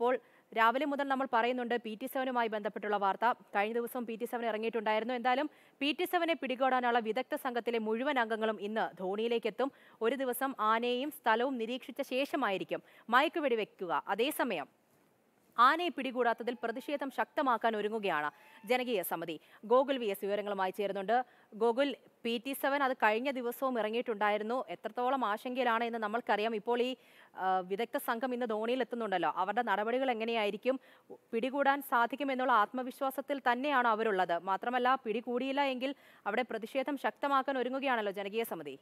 അപ്പോൾ രാവിലെ മുതൽ നമ്മൾ പറയുന്നുണ്ട് പി ടി സെവനുമായി ബന്ധപ്പെട്ടുള്ള വാർത്ത കഴിഞ്ഞ ദിവസം പി ടി സെവൻ ഇറങ്ങിയിട്ടുണ്ടായിരുന്നു എന്തായാലും പി ടി സെവനെ പിടികൂടാനുള്ള വിദഗ്ധ സംഘത്തിലെ മുഴുവൻ അംഗങ്ങളും ഇന്ന് ധോണിയിലേക്ക് എത്തും ഒരു ദിവസം ആനയെയും സ്ഥലവും നിരീക്ഷിച്ച ശേഷമായിരിക്കും മയക്കുവെടി വെക്കുക അതേസമയം ആനയെ പിടികൂടാത്തതിൽ പ്രതിഷേധം ശക്തമാക്കാൻ ഒരുങ്ങുകയാണ് ജനകീയ സമിതി ഗോകുൽ വി എസ് വിവരങ്ങളുമായി ചേരുന്നുണ്ട് ഗോകുൽ പി ടി സെവൻ അത് കഴിഞ്ഞ ദിവസവും ഇറങ്ങിയിട്ടുണ്ടായിരുന്നു എത്രത്തോളം ആശങ്കയിലാണ് എന്ന് നമ്മൾക്കറിയാം ഇപ്പോൾ ഈ ആ, വിദഗ്ധ സംഘം ഇന്ന് ധോണിയിൽ എത്തുന്നുണ്ടല്ലോ അവരുടെ നടപടികൾ എങ്ങനെയായിരിക്കും പിടികൂടാൻ സാധിക്കുമെന്നുള്ള ആത്മവിശ്വാസത്തിൽ തന്നെയാണ് അവരുള്ളത് മാത്രമല്ല പിടികൂടിയില്ല എങ്കിൽ അവിടെ പ്രതിഷേധം ശക്തമാക്കാൻ ഒരുങ്ങുകയാണല്ലോ ജനകീയ സമിതി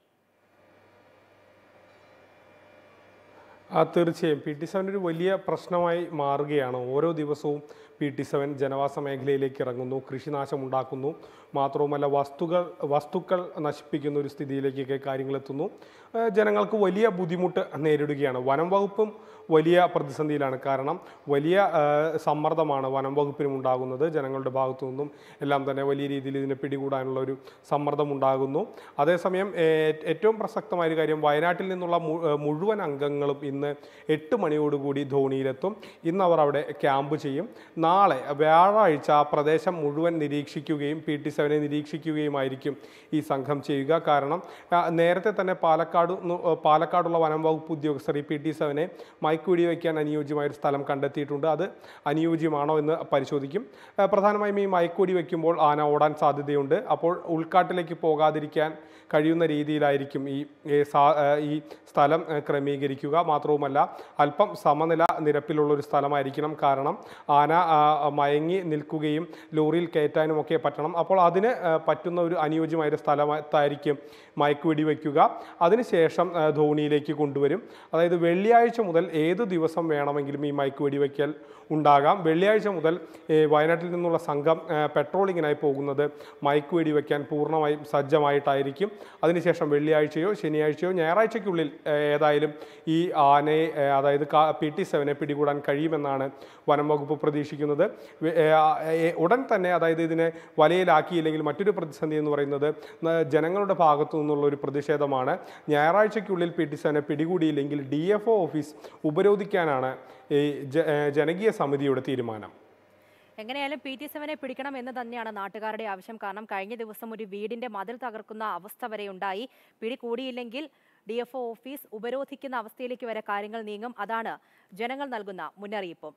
ആ തീർച്ചയായും പി ടി സെവൻ ഒരു വലിയ പ്രശ്നമായി മാറുകയാണ് ഓരോ ദിവസവും പി ടി സെവൻ ജനവാസ മേഖലയിലേക്ക് ഇറങ്ങുന്നു കൃഷിനാശം ഉണ്ടാക്കുന്നു മാത്രവുമല്ല വസ്തുക്കൾ വസ്തുക്കൾ നശിപ്പിക്കുന്ന ഒരു സ്ഥിതിയിലേക്കൊക്കെ കാര്യങ്ങൾ എത്തുന്നു ഏഹ് ജനങ്ങൾക്ക് വലിയ ബുദ്ധിമുട്ട് നേരിടുകയാണ് വനം വകുപ്പും വലിയ പ്രതിസന്ധിയിലാണ് കാരണം വലിയ ഏഹ് സമ്മർദ്ദമാണ് വനം വകുപ്പിനും ഉണ്ടാകുന്നത് ജനങ്ങളുടെ ഭാഗത്തു നിന്നും എല്ലാം തന്നെ വലിയ രീതിയിൽ ഇതിനെ പിടികൂടാനുള്ള ഒരു സമ്മർദ്ദം ഉണ്ടാകുന്നു അതേസമയം ഏ- ഏറ്റവും പ്രസക്തമായ ഒരു കാര്യം വയനാട്ടിൽ നിന്നുള്ള മു- ഏഹ് മുഴുവൻ അംഗങ്ങളും ഇന്ന് എട്ട് മണിയോടുകൂടി ധോണിയിലെത്തും ഇന്ന് അവർ അവിടെ ക്യാമ്പ് ചെയ്യും നാളെ വ്യാഴാഴ്ച ആ പ്രദേശം മുഴുവൻ നിരീക്ഷിക്കുകയും പി ടി സെവനെ നിരീക്ഷിക്കുകയുമായിരിക്കും ഈ സംഘം ചെയ്യുക കാരണം ആ, നേരത്തെ തന്നെ പാലക്കാട് ന്നു- ഏഹ് പാലക്കാടുള്ള വനം വകുപ്പ് ഉദ്യോഗസ്ഥർ ഈ പി ടി സെവനെ മയക്കുവെടി വയ്ക്കാൻ അനുയോജ്യമായ ഒരു സ്ഥലം കണ്ടെത്തിയിട്ടുണ്ട് അത് അനുയോജ്യമാണോ എന്ന് പരിശോധിക്കും ഏഹ് പ്രധാനമായും ഈ മയക്കുവെടി വയ്ക്കുമ്പോൾ ആന ഓടാൻ സാധ്യതയുണ്ട് അപ്പോൾ ഉൾക്കാട്ടിലേക്ക് പോകാതിരിക്കാൻ കഴിയുന്ന രീതിയിലായിരിക്കും ഈ ഈ സാ- ഏഹ് ഈ സ്ഥലം ഏഹ് ക്രമീകരിക്കുക മാത്രവുമല്ല അല്പം സമനില നിരപ്പിലുള്ള ഒരു സ്ഥലമായിരിക്കണം കാരണം ആന ആ, മയങ്ങി നിൽക്കുകയും ലോറിയിൽ കയറ്റാനും ഒക്കെ പറ്റണം അപ്പോൾ അതിന് ഏഹ് പറ്റുന്ന ഒരു അനുയോജ്യമായ ഒരു സ്ഥലത്തായിരിക്കും മയക്കുവെടി വയ്ക്കുക അതിനുശേഷം ഏഹ് ധോണിയിലേക്ക് കൊണ്ടുവരും അതായത് വെള്ളിയാഴ്ച മുതൽ ഏത് ദിവസം വേണമെങ്കിലും ഈ മയക്കുവെടി വയ്ക്കൽ ഉണ്ടാകാം വെള്ളിയാഴ്ച മുതൽ ഏഹ് വയനാട്ടിൽ നിന്നുള്ള സംഘം ഏഹ് പെട്രോളിങ്ങിനായി പോകുന്നത് മയക്കുവെടി വയ്ക്കാൻ പൂർണ്ണമായും സജ്ജമായിട്ടായിരിക്കും അതിനുശേഷം വെള്ളിയാഴ്ചയോ ശനിയാഴ്ചയോ ഞായറാഴ്ചയ്ക്കുള്ളിൽ ഏഹ് ഏതായാലും ഈ ആനയെ ഏഹ് അതായത് പി ടി സെവനെ പിടികൂടാൻ കഴിയുമെന്നാണ് വനം വകുപ്പ് പ്രതീക്ഷിക്കുന്നത് വെ- ഏഹ് ആ, ഏഹ് ഉടൻ തന്നെ അതായത് ഇതിനെ വലയിലാക്കിയില്ലെങ്കിൽ മറ്റൊരു പ്രതിസന്ധി എന്ന് പറയുന്നത് ന- ജനങ്ങളുടെ ഭാഗത്തു നിന്നുള്ള ഒരു പ്രതിഷേധമാണ് ഞായറാഴ്ചയ്ക്കുള്ളിൽ പി ടി സെവനെ പിടികൂടിയില്ലെങ്കിൽ ഡി എഫ് ഒ ഓഫീസ് ഉപരോധിക്കാനാണ് ഈ ജ- ഏഹ് ജനകീയ സമിതിയുടെ തീരുമാനം എങ്ങനെയായാലും പി ടി സെവനെ പിടിക്കണം എന്ന് തന്നെയാണ് നാട്ടുകാരുടെ ആവശ്യം കാരണം കഴിഞ്ഞ ദിവസം ഒരു വീടിന്റെ മതിൽ തകർക്കുന്ന അവസ്ഥ വരെ ഉണ്ടായി പിടി കൂടിയില്ലെങ്കിൽ ഡി എഫ് ഒ ഓഫീസ് ഉപരോധിക്കുന്ന അവസ്ഥയിലേക്ക് വരെ കാര്യങ്ങൾ നീങ്ങും അതാണ് ജനങ്ങൾ നൽകുന്ന മുന്നറിയിപ്പും